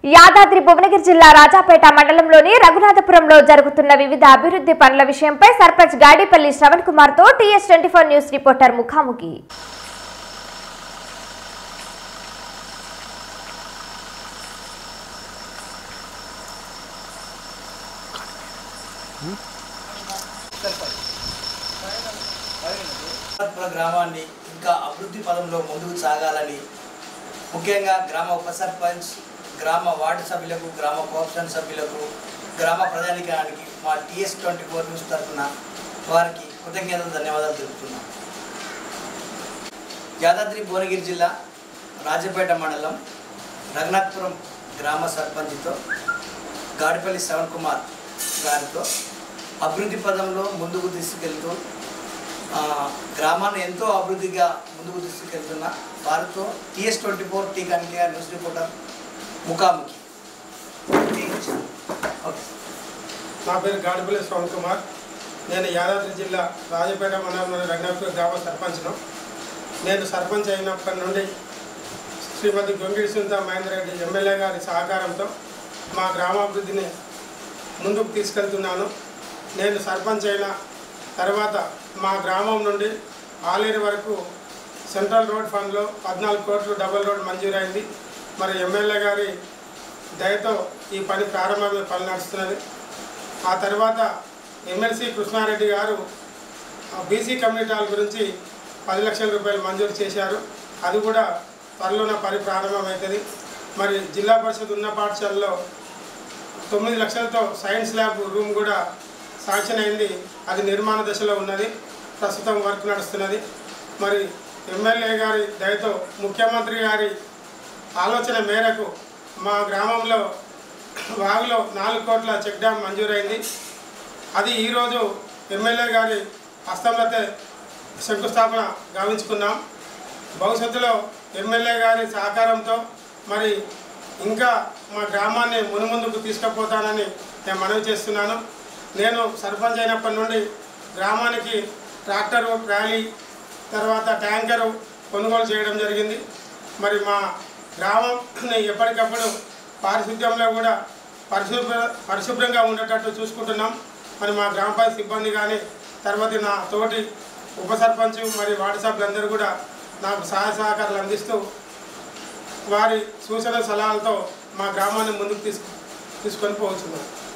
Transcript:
యాదాద్రి భువనగిరి జిల్లా రాజాపేట మండలంలోని రఘునాథపురంలో జరుగుతున్న వివిధ అభివృద్ధి పనుల విషయంపై సర్పంచ్ గాడిపల్లి శ్రవణ్ కుమార్ తో టీఎస్ ట్వంటీ న్యూస్ రిపోర్టర్ ముఖాముఖి పుర గ్రామాన్ని ఇంకా అభివృద్ధి పదంలో ముందుకు సాగాలని ముఖ్యంగా గ్రామ ఉప సర్పంచ్ గ్రామ వార్డు సభ్యులకు గ్రామ కోఆప్షన్ సభ్యులకు గ్రామ ప్రజానికానికి మా టీఎస్ ట్వంటీ ఫోర్ న్యూస్ తరఫున వారికి కృతజ్ఞతలు ధన్యవాదాలు తెలుపుతున్నాం యాదాద్రి భువనగిరి జిల్లా రాజపేట మండలం రఘునాథపురం గ్రామ సర్పంచ్తో గాడిపల్లి శ్రవణ్ కుమార్ గారితో అభివృద్ధి పదంలో ముందుకు తీసుకెళ్తూ ఆ, గ్రామాన్ని ఎంతో అభివృద్ధిగా ముందుకు తీసుకెళ్తున్న వారితో TS twenty four T committee news reporter ముఖాముఖి ఓకే నా పేరు గాడిపల్లి శ్రవణ్ కుమార్ నేను యాదాద్రి జిల్లా రాజపేట మండలంలోని రంగనాథపూర్ గ్రామ సర్పంచ్ను నేను సర్పంచ్ అయినప్పటి నుండి శ్రీమతి గొంగిడి సునీత మహేందర్ రెడ్డి ఎమ్మెల్యే గారి సహకారంతో మా గ్రామాభివృద్ధిని ముందుకు తీసుకెళ్తున్నాను నేను సర్పంచ్ అయిన తర్వాత మా గ్రామం నుండి ఆలేరు వరకు సెంట్రల్ రోడ్ ఫండ్లో పద్నాలుగు కోట్లు డబుల్ రోడ్ మంజూరైంది మరి ఎమ్మెల్యే గారి దయతో ఈ పని ప్రారంభమైన పని నడుస్తున్నది ఆ తర్వాత ఎమ్మెల్సీ కృష్ణారెడ్డి గారు బీసీ కమ్యూనిటీల గురించి పది లక్షల రూపాయలు మంజూరు చేశారు అది కూడా త్వరలోనే పని ప్రారంభమవుతుంది మరి జిల్లా పరిషత్ ఉన్న పాఠశాలలో తొమ్మిది లక్షలతో సైన్స్ ల్యాబ్ రూమ్ కూడా శాంక్షన్ అయింది అది నిర్మాణ దశలో ఉన్నది ప్రస్తుతం వర్క్ నడుస్తున్నది మరి ఎమ్మెల్యే గారి దయతో ముఖ్యమంత్రి గారి ఆలోచన మేరకు మా గ్రామంలో వాగులో నాలుగు కోట్ల చెక్ డ్యామ్ మంజూరైంది అది ఈరోజు ఎమ్మెల్యే గారి హస్తంలోతే శంకుస్థాపన గావించుకున్నాం భవిష్యత్తులో ఎమ్మెల్యే గారి సహకారంతో మరి ఇంకా మా గ్రామాన్ని మునుముందుకు తీసుకుపోతానని నేను మనవి చేస్తున్నాను నేను సర్పంచ్ అయినప్పటి నుండి గ్రామానికి ట్రాక్టరు ట్రాలీ తర్వాత ట్యాంకరు కొనుగోలు చేయడం జరిగింది మరి మా గ్రామాన్ని ఎప్పటికప్పుడు పారిశుద్ధ్యంలో కూడా పరిశుభ్ర పరిశుభ్రంగా ఉండేటట్టు చూసుకుంటున్నాం మరి మా గ్రామ పంచాయతీ సిబ్బంది కానీ తర్వాత నా తోటి ఉప సర్పంచ్ మరి వార్డు సభ్యులందరూ కూడా నాకు సహాయ సహకారాలు అందిస్తూ వారి సూచన సలహాలతో మా గ్రామాన్ని ముందుకు తీసుకు తీసుకొని పోతున్నాం